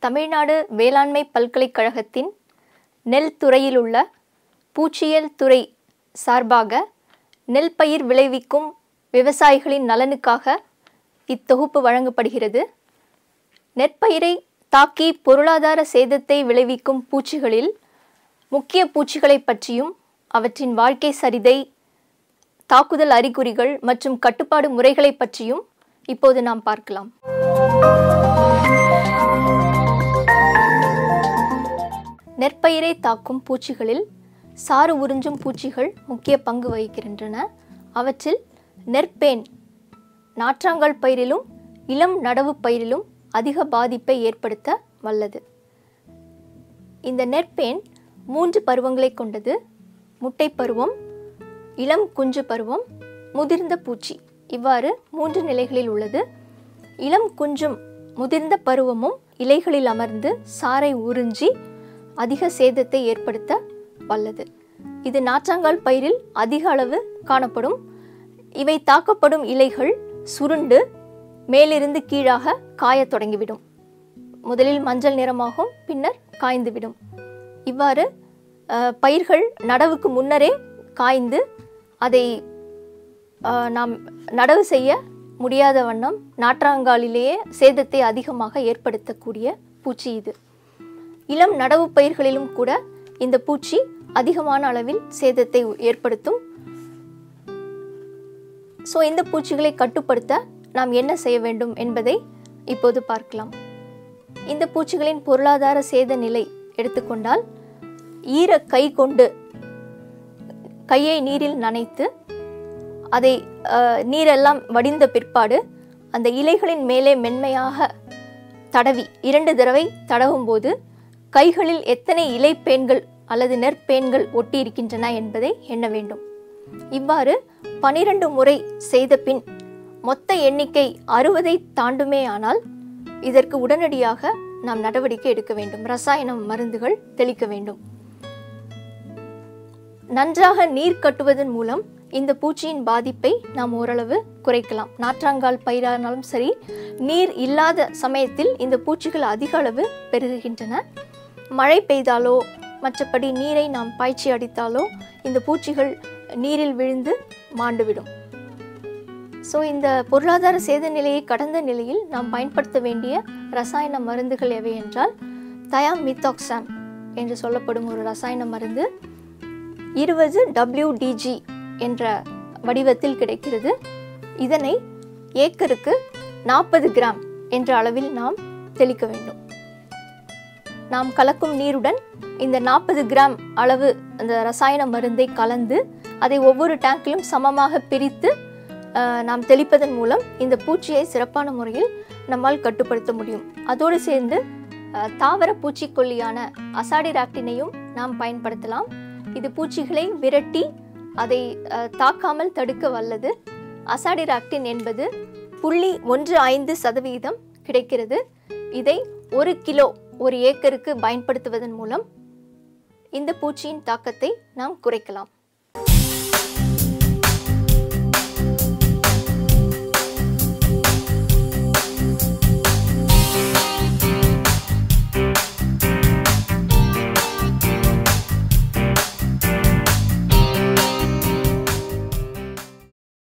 தமிழ்நாடு வேளாண்மை பல்கலைக்கழகத்தின் நெல் துறையில் உள்ள பூச்சியியல் துறை சார்பாக நெல் பயிர் விளைவிக்கும் விவசாயிகளின் நலனுக்காக இத்தொகுப்பு வழங்கப்படுகிறது நெற்பயிரை தாக்கி பொருளாதார சேதத்தை விளைவிக்கும் பூச்சிகளில் முக்கிய பூச்சிகளை பற்றியும் அவற்றின் வாழ்க்கை சரிதை தாக்குதல் அறிகுறிகள் மற்றும் கட்டுப்பாடு முறைகளை பற்றியும் இப்போது நாம் பார்க்கலாம் நெற்பயிரை தாக்கும் பூச்சிகளில் சாறு உறிஞ்சும் பூச்சிகள் முக்கிய பங்கு வகிக்கின்றன அவற்றில் நெற்பேன் நாற்றாங்கால் பயிரிலும் இளம் நடவு பயிரிலும் அதிக பாதிப்பை ஏற்படுத்த வல்லது இந்த நெற்பேன் மூன்று பருவங்களை கொண்டது முட்டை பருவம் இளம் குஞ்சு பருவம் முதிர்ந்த பூச்சி இவ்வாறு மூன்று நிலைகளில் உள்ளது இளம் குஞ்சும் முதிர்ந்த பருவமும் இலைகளில் அமர்ந்து சாறை உறிஞ்சி அதிக சேதத்தை ஏற்படுத்த வல்லது இது நாற்றாங்கால் பயிரில் அதிக அளவு காணப்படும் இவை தாக்கப்படும் இலைகள் சுருண்டு மேலிருந்து கீழாக காயத் தொடங்கிவிடும் முதலில் மஞ்சள் நிறமாகும் பின்னர் காய்ந்துவிடும் இவ்வாறு அஹ், பயிர்கள் நடவுக்கு முன்னரே காய்ந்து அதை அஹ், நாம் நடவு செய்ய முடியாத வண்ணம் நாற்றாங்காலிலேயே சேதத்தை அதிகமாக ஏற்படுத்தக்கூடிய பூச்சி இது இளம் நடவு பயிர்களிலும் கூட இந்த பூச்சி அதிகமான அளவில் சேதத்தை ஏற்படுத்தும் ஸோ இந்த பூச்சிகளை கட்டுப்படுத்த நாம் என்ன செய்ய வேண்டும் என்பதை இப்போது பார்க்கலாம் இந்த பூச்சிகளின் பொருளாதார சேத நிலை எடுத்துக்கொண்டால் ஈர கை கொண்டு கையை நீரில் நனைத்து அதை அஹ், நீரெல்லாம் வடிந்த பிற்பாடு அந்த இலைகளின் மேலே மென்மையாக தடவி இரண்டு தடவை தடவும் போது கைகளில் எத்தனை இலைப்பேன்கள் அல்லது நெற்பேன்கள் ஒட்டி இருக்கின்றன என்பதை எண்ண வேண்டும் இவ்வாறு பனிரெண்டு முறை செய்த பின் மொத்த எண்ணிக்கை அறுபதை தாண்டுமே ஆனால் இதற்கு உடனடியாக நாம் நடவடிக்கை எடுக்க வேண்டும் ரசாயன மருந்துகள் தெளிக்க வேண்டும் நன்றாக நீர் கட்டுவதன் மூலம் இந்த பூச்சியின் பாதிப்பை நாம் ஓரளவு குறைக்கலாம் நாற்றாங்கால் பயிரானாலும் சரி நீர் இல்லாத சமயத்தில் இந்த பூச்சிகள் அதிக அளவு பெருகுகின்றன மழை பெய்தாலோ மற்றபடி நீரை நாம் பாய்ச்சி அடித்தாலோ இந்த பூச்சிகள் நீரில் விழுந்து மாண்டுவிடும் ஸோ இந்த பொருளாதார சேத நிலையை கடந்த நிலையில் நாம் பயன்படுத்த வேண்டிய ரசாயன மருந்துகள் எவை என்றால் தயாமித்தாக்சாம் என்று சொல்லப்படும் ஒரு ரசாயன மருந்து இருபது டபிள்யூடிஜி என்ற வடிவத்தில் கிடைக்கிறது இதனை ஏக்கருக்கு நாற்பது கிராம் என்ற அளவில் நாம் தெளிக்க வேண்டும் நாம் கலக்கும் நீருடன் இந்த நாற்பது கிராம் அளவு அந்த ரசாயன மருந்தை கலந்து அதை ஒவ்வொரு டேங்கிலும் சமமாக பிரித்து அஹ், நாம் தெளிப்பதன் மூலம் இந்த பூச்சியை சிறப்பான முறையில் நம்மால் கட்டுப்படுத்த முடியும் அதோடு சேர்ந்து அஹ், தாவர பூச்சிக்கொல்லியான அசாடிராக்டினையும் நாம் பயன்படுத்தலாம் இது பூச்சிகளை விரட்டி அதை அஹ், தாக்காமல் தடுக்க வல்லது அசாடிராக்டின் என்பது புள்ளி ஒன்று ஐந்து சதவீதம் கிடைக்கிறது இதை ஒரு கிலோ ஒரு ஏக்கருக்கு பயன்படுத்துவதன் மூலம் இந்த பூச்சியின் தாக்கத்தை நாம் குறைக்கலாம்